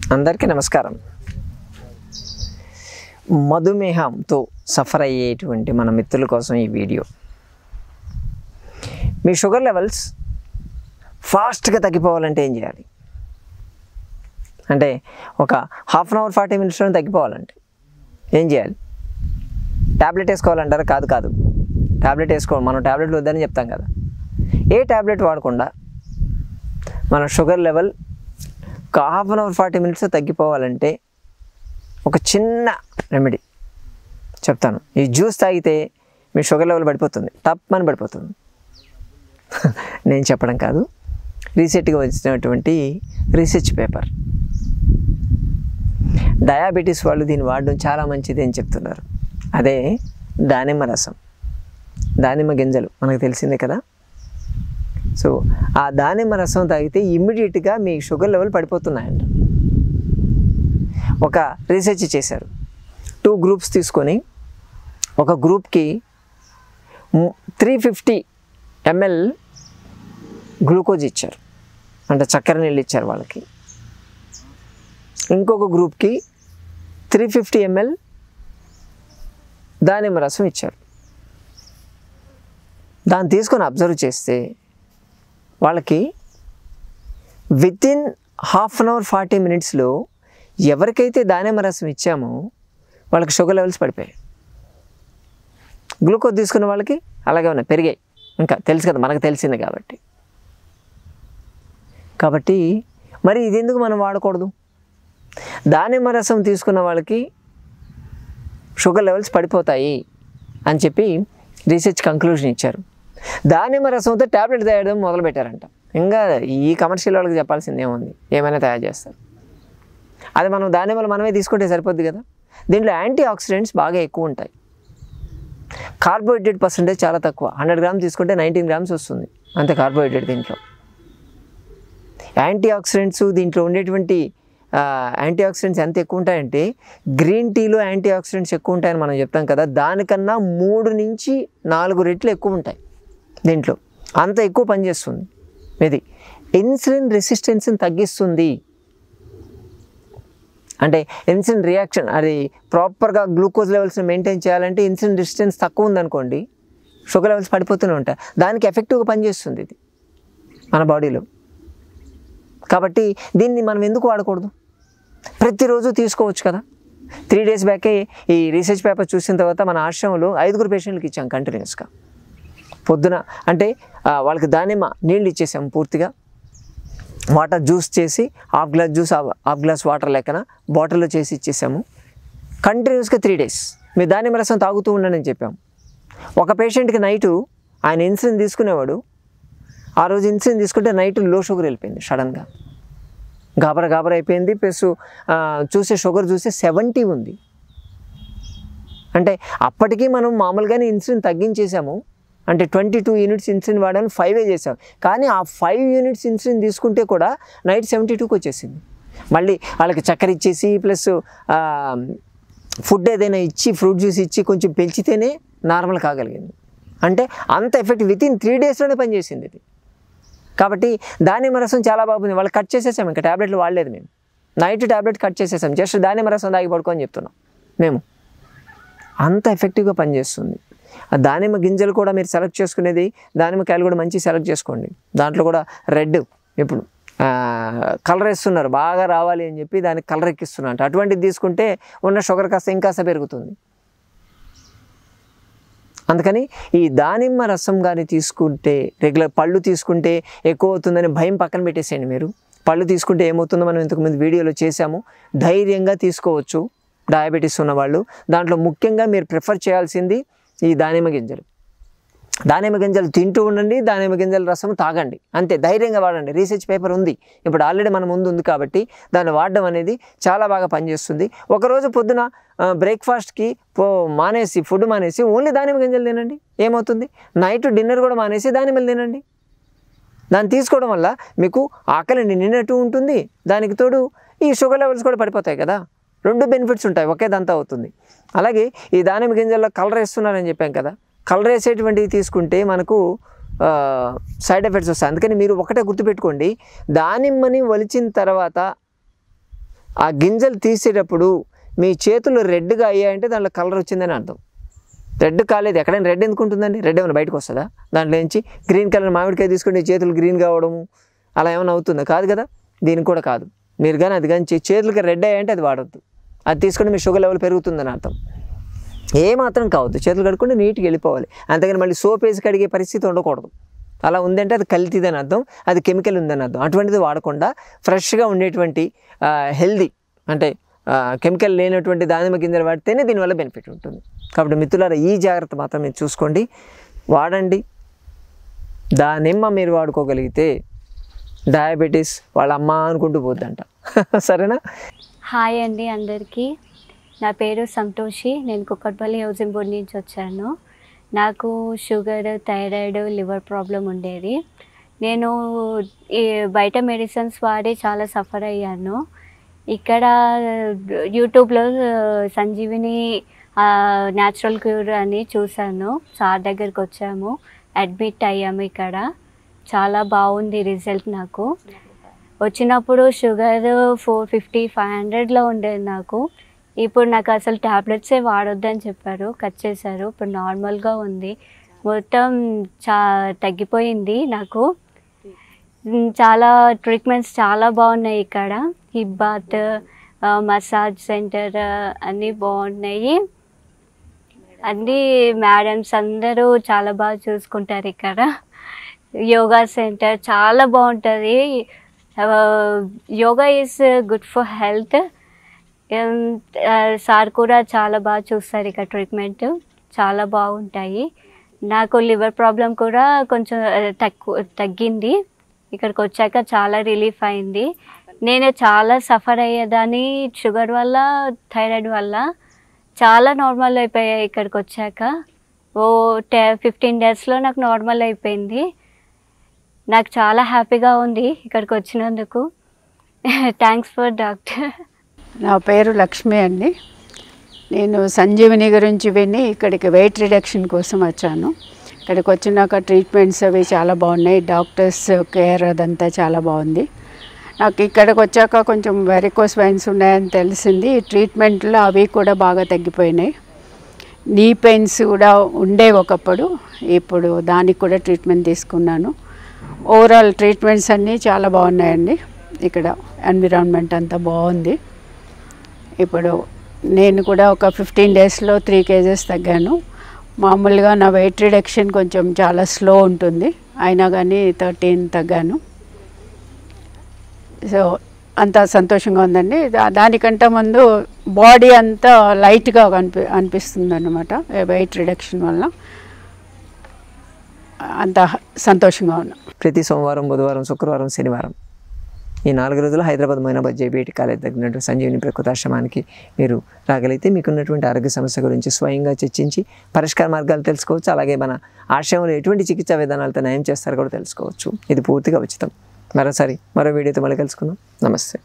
అందరికీ నమస్కారం మధుమేహంతో సఫర్ అయ్యేటువంటి మన మిత్రుల కోసం ఈ వీడియో మీ షుగర్ లెవెల్స్ ఫాస్ట్గా తగ్గిపోవాలంటే ఏం చేయాలి అంటే ఒక హాఫ్ అన్ అవర్ ఫార్టీ మినిట్స్లో తగ్గిపోవాలంటే ఏం చేయాలి ట్యాబ్లెట్ వేసుకోవాలంటారా కాదు కాదు ట్యాబ్లెట్ వేసుకో మనం ట్యాబ్లెట్లు వద్దని చెప్తాం కదా ఏ ట్యాబ్లెట్ వాడకుండా మన షుగర్ లెవెల్ ఒక half an hour forty minutes తగ్గిపోవాలంటే ఒక చిన్న రెమెడీ చెప్తాను ఈ జ్యూస్ తాగితే మీ షుగర్ లెవెల్ పడిపోతుంది టప్ అని పడిపోతుంది నేను చెప్పడం కాదు రీసెంట్గా వచ్చినటువంటి రీసెర్చ్ పేపర్ డయాబెటీస్ వాళ్ళు దీన్ని వాడడం చాలా మంచిది అని చెప్తున్నారు అదే దానిమ్మ రసం దానిమ్మ గింజలు మనకు తెలిసిందే కదా సో ఆ దానిమ్మ రసం తాగితే ఇమ్మీడియట్గా మీ షుగర్ లెవెల్ పడిపోతున్నాయంట ఒక రీసెర్చ్ చేశారు టూ గ్రూప్స్ తీసుకొని ఒక గ్రూప్కి త్రీ ఫిఫ్టీ ఎంఎల్ గ్లూకోజ్ ఇచ్చారు అంటే చక్కెర నీళ్ళు ఇచ్చారు వాళ్ళకి ఇంకొక గ్రూప్కి త్రీ ఫిఫ్టీ ఎంఎల్ దానిమ్మ రసం ఇచ్చారు దాన్ని తీసుకొని అబ్జర్వ్ చేస్తే వాళ్ళకి within half an hour forty మినిట్స్లో ఎవరికైతే దానిమ్మ రసం ఇచ్చామో వాళ్ళకి షుగర్ లెవెల్స్ పడిపోయాయి గ్లూకోజ్ తీసుకున్న వాళ్ళకి అలాగే ఉన్నాయి పెరిగాయి ఇంకా తెలుసు కదా మనకు తెలిసింది కాబట్టి కాబట్టి మరి ఇది ఎందుకు మనం వాడకూడదు దానిమ్మ రసం తీసుకున్న వాళ్ళకి షుగర్ లెవెల్స్ పడిపోతాయి అని చెప్పి రీసెర్చ్ కంక్లూజన్ ఇచ్చారు దానిమ్మ రసంతో ట్యాబ్లెట్ తయారు మొదలుపెట్టారంట ఇంకా ఈ కమర్షియల్ వాళ్ళకి చెప్పాల్సింది ఏముంది ఏమైనా తయారు చేస్తారు అది మనం దానిమ్మలు మనమే తీసుకుంటే సరిపోద్ది కదా దీంట్లో యాంటీ ఆక్సిడెంట్స్ బాగా ఎక్కువ ఉంటాయి కార్బోహైడ్రేట్ పర్సంటేజ్ చాలా తక్కువ హండ్రెడ్ గ్రామ్స్ తీసుకుంటే నైన్టీన్ గ్రామ్స్ వస్తుంది అంతే కార్బోహైడ్రేట్ దీంట్లో యాంటీ ఆక్సిడెంట్స్ దీంట్లో ఉండేటువంటి యాంటీ ఆక్సిడెంట్స్ ఎంత ఎక్కువ ఉంటాయంటే గ్రీన్ టీలో యాంటీ ఆక్సిడెంట్స్ ఎక్కువ ఉంటాయని మనం చెప్తాం కదా దానికన్నా మూడు నుంచి నాలుగు రెట్లు ఎక్కువ ఉంటాయి దీంట్లో అంత ఎక్కువ పనిచేస్తుంది ఇది ఇన్సులిన్ రెసిస్టెన్స్ని తగ్గిస్తుంది అంటే ఇన్సులిన్ రియాక్షన్ అది ప్రాపర్గా గ్లూకోజ్ లెవెల్స్ని మెయింటైన్ చేయాలంటే ఇన్సులిన్ రెసిస్టెన్స్ తక్కువ ఉందనుకోండి షుగర్ లెవెల్స్ పడిపోతూనే ఉంటాయి దానికి ఎఫెక్టివ్గా పనిచేస్తుంది ఇది మన బాడీలో కాబట్టి దీన్ని మనం ఎందుకు వాడకూడదు ప్రతిరోజు తీసుకోవచ్చు కదా త్రీ డేస్ బ్యాకే ఈ రీసెర్చ్ పేపర్ చూసిన తర్వాత మన ఆశ్రమంలో ఐదుగురు పేషెంట్లకి ఇచ్చాం కంటిన్యూస్గా పొద్దున అంటే ఆ, వాళ్ళకి దానిమ్మ నీళ్ళు ఇచ్చేసాం పూర్తిగా వాటర్ జ్యూస్ చేసి half glass juice half glass water లెక్కన బాటిల్లో చేసి ఇచ్చేసాము కంటిన్యూస్గా త్రీ డేస్ మీరు దానిమ్మ రసం తాగుతూ ఉండండి అని చెప్పాము ఒక పేషెంట్కి నైటు ఆయన ఇన్సులిన్ తీసుకునేవాడు ఆ రోజు ఇన్సులిన్ తీసుకుంటే నైట్ లో షుగర్ వెళ్ళిపోయింది సడన్గా గాబరా గాబరా అయిపోయింది ప్లస్ ఆ, చూసే షుగర్ చూస్తే సెవెంటీ ఉంది అంటే అప్పటికీ మనం మామూలుగానే ఇన్సులిన్ తగ్గించేసాము అంటే ట్వంటీ టూ యూనిట్స్ ఇన్సులిన్ వాడాలని ఫైవే చేసాం కానీ ఆ ఫైవ్ యూనిట్స్ ఇన్సులిన్ తీసుకుంటే కూడా నైట్ సెవెంటీ టూకి వచ్చేసింది మళ్ళీ వాళ్ళకి చక్కెర ఇచ్చేసి ప్లస్ ఫుడ్ ఏదైనా ఇచ్చి ఫ్రూట్ జ్యూస్ ఇచ్చి కొంచెం పెంచితేనే నార్మల్ కాగలిగింది అంటే అంత ఎఫెక్ట్ విత్ ఇన్ త్రీ డేస్లోనే పనిచేసింది ఇది కాబట్టి దానిమ్మ రసం చాలా బాగుంది వాళ్ళు కట్ చేసేసాం ఇంకా ట్యాబ్లెట్లు వాడలేదు మేము నైట్ ట్యాబ్లెట్ కట్ చేసేసాం జస్ట్ దానిమ్మ రసం తాగి పడుకోని చెప్తున్నాం మేము అంత ఎఫెక్టివ్గా పనిచేస్తుంది ఆ దానిమ్మ గింజలు కూడా మీరు సెలెక్ట్ చేసుకునేది దానిమ్మకాయలు కూడా మంచి సెలెక్ట్ చేసుకోండి దాంట్లో కూడా రెడ్ ఇప్పుడు కలర్ వేస్తున్నారు బాగా రావాలి అని చెప్పి దానికి కలర్ ఎక్కిస్తున్నారు అటువంటిది తీసుకుంటే ఉన్న షుగర్ కాస్త ఇంకాస్త పెరుగుతుంది అందుకని ఈ దానిమ్మ రసం కానీ తీసుకుంటే రెగ్యులర్ పళ్ళు తీసుకుంటే ఎక్కువ అవుతుందని భయం పక్కన పెట్టేసేయండి మీరు పళ్ళు తీసుకుంటే ఏమవుతుందో మనం ఇంతకుముందు వీడియోలో చేశాము ధైర్యంగా తీసుకోవచ్చు డయాబెటీస్ ఉన్నవాళ్ళు దాంట్లో ముఖ్యంగా మీరు ప్రిఫర్ చేయాల్సింది ఈ దానిమ్మ గింజలు దానిమ్మ గింజలు తింటూ ఉండండి దానిమ్మ గింజల రసం తాగండి అంతే ధైర్యంగా వాడండి రీసెర్చ్ పేపర్ ఉంది ఇప్పుడు ఆల్రెడీ మన ముందు ఉంది కాబట్టి దాన్ని వాడడం అనేది చాలా బాగా పనిచేస్తుంది ఒకరోజు పొద్దున బ్రేక్ఫాస్ట్కి పో మానేసి ఫుడ్ మానేసి ఓన్లీ దానిమ్మ గింజలు తినండి ఏమవుతుంది నైట్ డిన్నర్ కూడా మానేసి దానిమ్మలు తినండి దాన్ని తీసుకోవడం వల్ల మీకు ఆకలి నిండినట్టు ఉంటుంది దానికి తోడు ఈ షుగర్ లెవెల్స్ కూడా పడిపోతాయి కదా రెండు బెనిఫిట్స్ ఉంటాయి ఒకే దంతా అవుతుంది అలాగే ఈ దానిమ్మ గింజల్లో కలర్ వేస్తున్నారని చెప్పాం కదా కలర్ వేసేటువంటివి తీసుకుంటే మనకు సైడ్ ఎఫెక్ట్స్ వస్తాయి అందుకని మీరు ఒకటే గుర్తుపెట్టుకోండి దానిమ్మని ఒలిచిన తర్వాత ఆ గింజలు తీసేటప్పుడు మీ చేతులు రెడ్గా అయ్యాయంటే దాంట్లో కలర్ వచ్చిందని అర్థం రెడ్ కాలేదు ఎక్కడైనా రెడ్ ఎందుకు ఉంటుందండి రెడ్ ఏమైనా బయటకు వస్తుందా దాంట్లో నుంచి గ్రీన్ కలర్ మామిడికాయ తీసుకుంటే చేతులు గ్రీన్ కావడము అలా ఏమైనా అవుతుందా కాదు కదా దీనికి కూడా కాదు మీరు కానీ అది కానీ చే- చేతులకి రెడ్ అయ్యాయంటే అది వాడద్దు అది తీసుకుంటే మీ షుగర్ లెవెల్ పెరుగుతుందని అర్థం ఏ మాత్రం కావద్దు చేతులు కడుక్కుంటే నీట్గా వెళ్ళిపోవాలి అంతేగాని మళ్ళీ సోప్ వేసి కడిగే పరిస్థితి ఉండకూడదు అలా ఉందంటే అది కల్తీదని అర్థం అది కెమికల్ ఉందని అర్థం అటువంటిది వాడకుండా ఫ్రెష్గా ఉండేటువంటి హెల్దీ అంటే కెమికల్ లేనటువంటి దానిమ్మ గింజలు వాడితేనే దీనివల్ల బెనిఫిట్ ఉంటుంది కాబట్టి మిత్రులారా ఈ జాగ్రత్త మాత్రం మీరు చూసుకోండి వాడండి దానిమ్మ మీరు వాడుకోగలిగితే డయాబెటీస్ వాళ్ళ అమ్మ అనుకుంటూ పోద్దంట సరేనా హాయ్ అండి అందరికీ నా పేరు సంతోషి నేను కుక్కట్పల్లి హౌసింగ్ బోర్డ్ నుంచి వచ్చాను నాకు షుగర్ థైరాయిడ్ లివర్ ప్రాబ్లం ఉండేది నేను ఈ బయట మెడిసిన్స్ వాడి చాలా సఫర్ అయ్యాను ఇక్కడ యూట్యూబ్లో సంజీవిని న్యాచురల్ క్యూర్ అని చూశాను సార్ దగ్గరికి వచ్చాము అడ్మిట్ అయ్యాము ఇక్కడ చాలా బాగుంది రిజల్ట్ నాకు వచ్చినప్పుడు షుగర్ ఫోర్ ఫిఫ్టీ ఫైవ్ హండ్రెడ్లో ఉండేది నాకు ఇప్పుడు నాకు అసలు ట్యాబ్లెట్సే వాడొద్దని చెప్పారు కట్ చేశారు ఇప్పుడు నార్మల్గా ఉంది మొత్తం చా తగ్గిపోయింది నాకు ఉమ్, చాలా ట్రీట్మెంట్స్ చాలా బాగున్నాయి ఇక్కడ హిప్ బాత్ మసాజ్ సెంటర్ అన్నీ బాగున్నాయి అన్నీ మేడమ్స్ అందరూ చాలా బాగా చూసుకుంటారు ఇక్కడ యోగా సెంటర్ చాలా బాగుంటుంది yoga is good for health sir కూడా చాలా బాగా చూస్తారు ఇక్కడ ట్రీట్మెంట్ చాలా బాగుంటాయి నాకు లివర్ ప్రాబ్లం కూడా కొంచెం ఆ, తక్కువ తగ్గింది ఇక్కడికి వచ్చాక చాలా రిలీఫ్ అయింది నేను చాలా సఫర్ అయ్యేదాన్ని షుగర్ వల్ల థైరాయిడ్ వల్ల చాలా నార్మల్ అయిపోయాయి ఇక్కడికి వచ్చాక ఓ టె ఫిఫ్టీన్ డేస్లో నాకు నార్మల్ అయిపోయింది నాకు చాలా హ్యాపీగా ఉంది ఇక్కడికి వచ్చినందుకు థ్యాంక్స్ ఫర్ డాక్టర్ నా పేరు లక్ష్మి అండి నేను సంజీవిని గురించి విని ఇక్కడికి వెయిట్ రిడక్షన్ కోసం వచ్చాను ఇక్కడికి వచ్చినాక ట్రీట్మెంట్స్ అవి చాలా బాగున్నాయి డాక్టర్స్ కేర్ అదంతా చాలా బాగుంది నాకు ఇక్కడికి వచ్చాక కొంచెం వెరికోస్ వైన్స్ ఉన్నాయని తెలిసింది ఈ ట్రీట్మెంట్లో అవి కూడా బాగా తగ్గిపోయినాయి నీ పెయిన్స్ కూడా ఉండే ఒకప్పుడు ఇప్పుడు దానికి కూడా ట్రీట్మెంట్ తీసుకున్నాను ఓవరాల్ ట్రీట్మెంట్స్ అన్నీ చాలా బాగున్నాయండి ఇక్కడ ఎన్విరాన్మెంట్ అంతా బాగుంది ఇప్పుడు నేను కూడా ఒక ఫిఫ్టీన్ డేస్లో త్రీ కేజెస్ తగ్గాను మామూలుగా నా వెయిట్ రిడక్షన్ కొంచెం చాలా స్లో ఉంటుంది అయినా కానీ థర్టీన్ తగ్గాను సో అంత సంతోషంగా ఉందండి దా- దానికంటే ముందు బాడీ అంతా లైట్గా అనిపి అనిపిస్తుంది అనమాట వెయిట్ రిడక్షన్ వల్ల అంత సంతోషంగా ఉన్నా ప్రతి సోమవారం బుధవారం శుక్రవారం శనివారం ఈ నాలుగు రోజులు హైదరాబాద్ మైనాబాద్ జేబీఐటి కాలేజ్ తగినట్టు సంజీవిని ప్రకృతాశ్రమానికి మీరు రాగలిగితే మీకున్నటువంటి ఆరోగ్య సమస్య గురించి స్వయంగా చర్చించి పరిష్కార మార్గాలు తెలుసుకోవచ్చు అలాగే మన ఆశ్రమంలో ఎటువంటి చికిత్సా విధానాలతో నయం చేస్తారో కూడా తెలుసుకోవచ్చు ఇది పూర్తిగా ఉచితం మరోసారి మరో వీడియోతో మళ్ళీ కలుసుకుందాం నమస్తే